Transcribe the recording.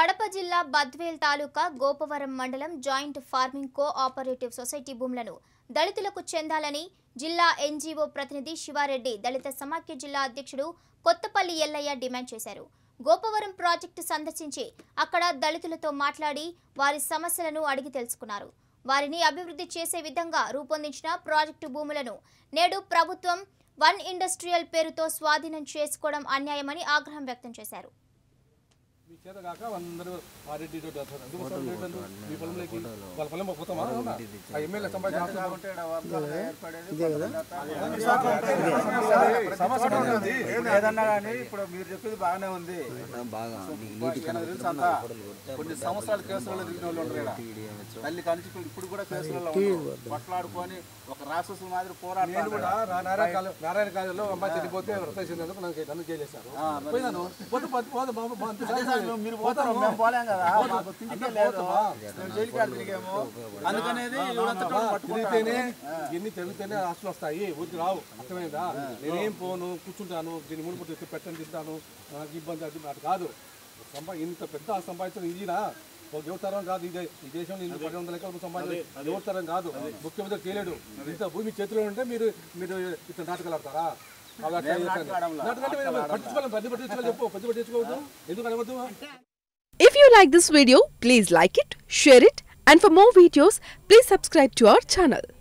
కడప జిల్లా బద్వేల్ తాలూకా గోపవరం మండలం joint farming cooperative society భూములను దళితులకు చెందాలని జిల్లా ఎన్జీఓ ప్రతినిధి శివారెడ్డి దళిత సమాఖ్య జిల్లా అధ్యక్షుడు కొత్తపల్లి ఎల్లయ్య డిమాండ్ చేశారు గోపవరం ప్రాజెక్టు సందర్శించి అక్కడ దళితులతో మాట్లాడి వారి సమస్యలను అడిగి తెలుసుకున్నారు వారిని అభివృద్ధి చేసే విధంగా రూపొందించిన ప్రాజెక్టు భూములను నేడు ప్రభుత్వం వన్ ఇండస్ట్రియల్ పేరుతో స్వాధీనం చేసుకోవడం అన్యాయమని ఆగ్రహం వ్యక్తం చేశారు మీ చేత కాక అందరూ ఆ రెడ్డి తోటి వస్తారు. ఎందుకు వస్తారు రెడ్డి అందరూ? మీ పొలంలోకి వాళ్ళ పొలం పోతామా అవునా? ఆ ఎమ్మెల్యే సంపాదించిన సమస్య ఉంది. ఏదన్నా కానీ ఇప్పుడు మీరు చెప్పేది బాగానే ఉంది బాగా నాకు తెలుసు అంతా. కొన్ని సంవత్సరాల కేసులలో దిగిన వాళ్ళు ఉండరు ఈడ. తల్లి కనిచి ఇప్పుడు కూడా కేసులలో ఉన్నారు. కొట్లాడుకొని ఒక రాక్షసుల మాదిరి నేను పోరాడుతున్నారు కూడా నా నారాయణ కాలేజ్ నారాయణ కాలేజీలో అమ్మాయి చనిపోతే వ్రతం చేసినందుకు నన్ను నన్ను జైలేశారు పోయినాను పోతే పోతే పోతే బాబు బాబు అంతే సార్. మీరు పోతారు మేము పోలేం కదా మాకు తిండికే లేదు మేము జైలుకి ఆడ తిరిగాము అందుకనేది ఇవిడంతా కూడా పట్టుకుంటారు. తిరిగితేనే ఎన్ని తిరిగితేనే ఆస్తులు వస్తాయి ఊరికి రావు అర్థమైందా నేనేం పోను కూర్చుంటాను దీన్ని మునుపు తెచ్చి పెట్టని తింటాను నాకు ఇబ్బంది అది అది కాదు సంపా ఇంత పెద్ద ఆస్తి సంపాదించడం ఈజీనా ఒక యువతరం కాదు ఇదే ఈ దేశంలో ఇన్ని పది వందల ఎకరాలు సంపాదించడం యువతరం కాదు ముఖ్యమంత్రి చేయలేడు ఇంత భూమి చేతిలో ఉంటే మీరు మీరు ఇట్లా నాటకాలు ఆడతారా అలా అట్లా చేయకండి. నాటకాలు అంటే మీరు పట్టించుకోవాలి పది పట్టించుకోవాలి చెప్పు పది పట్టించుకోవద్దు ఎందుకు అనవద్దు If you like this video, please like it, share it, and for more videos, please subscribe to our channel.